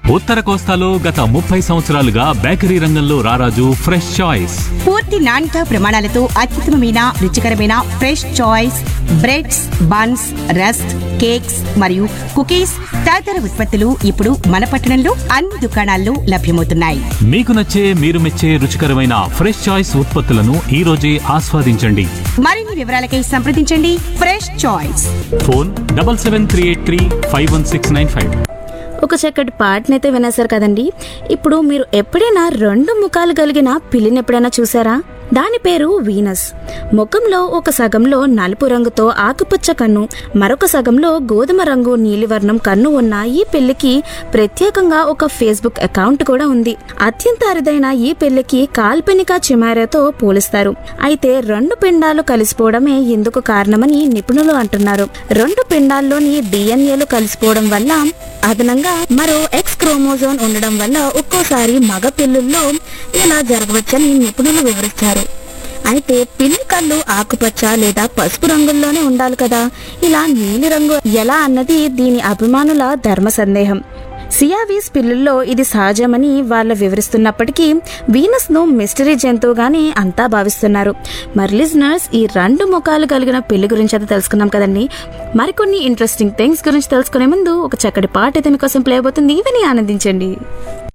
ఉత్తర కోస్తాలో గత ముప్పై సంవత్సరాలుగా బేకరీ రంగంలో రారాజు ఫ్రెష్ చాయిస్ పూర్తి నాణ్యత ప్రమాణాలతో అత్యుత్తమమైన రుచికరమైన fresh choice breads buns rust cakes మరియు కుకీస్ తదితర ఉత్పత్తులు ఇప్పుడు మన పట్టణంలో అన్ని దుకాణాల్లో లభ్యమవుతున్నాయి మీకు నచ్చే మీరు మెచ్చే రుచికరమైన ఫ్రెష్ చాయిస్ ఉత్పత్తులను ఈ రోజే ఆస్వాదించండి మరిన్ని వివరాలకై సంప్రదించండి fresh choice phone double seven three eight three five one six nine five ఒక చక్కటి పాటనైతే వినేశారు కదండి ఇప్పుడు మీరు ఎప్పుడైనా రెండు ముఖాలు కలిగిన పిల్లిని ఎప్పుడైనా చూసారా దాని పేరు వీనస్ ముఖంలో ఒక సగంలో నలుపు రంగుతో ఆకుపచ్చ కన్ను మరొక సగంలో గోధుమ రంగు నీలివర్ణం కన్ను ఉన్న ఈ పెళ్లికి ప్రత్యేకంగా ఒక ఫేస్బుక్ అకౌంట్ కూడా ఉంది అత్యంత అరుదైన ఈ పెళ్లికి కాల్పనిక చిమారాతో పోలిస్తారు అయితే రెండు పిండాలు కలిసిపోవడమే ఇందుకు కారణమని నిపుణులు అంటున్నారు రెండు పిండాల్లోని డిఎన్ఏలు కలిసిపోవడం వల్ల అదనంగా మరో ఎక్స్ క్రోమోజోన్ ఉండడం వల్ల ఒక్కోసారి మగ పిల్లుల్లో ఇలా జరగవచ్చని నిపుణులు వివరిస్తారు అయితే పిల్లి కళ్ళు ఆకుపచ్చ లేదా పసుపు రంగుల్లోనే ఉండాలి కదా ఇలా నీలి రంగు ఎలా అన్నది దీని అభిమానుల ధర్మ సందేహం సియావీస్ పిల్లుల్లో ఇది సహజమని వాళ్ళ వివరిస్తున్నప్పటికీ వీనస్ ను మిస్టరీ జంతువుగానే అంతా భావిస్తున్నారు మరి లిజనర్స్ ఈ రెండు ముఖాలు కలిగిన పిల్లి గురించి అయితే తెలుసుకున్నాం కదండి మరికొన్ని ఇంట్రెస్టింగ్ థింగ్స్ గురించి తెలుసుకునే ముందు ఒక చక్కటి పాట అయితే మీకోసం ప్లే అయిపోతుంది ఇవని ఆనందించండి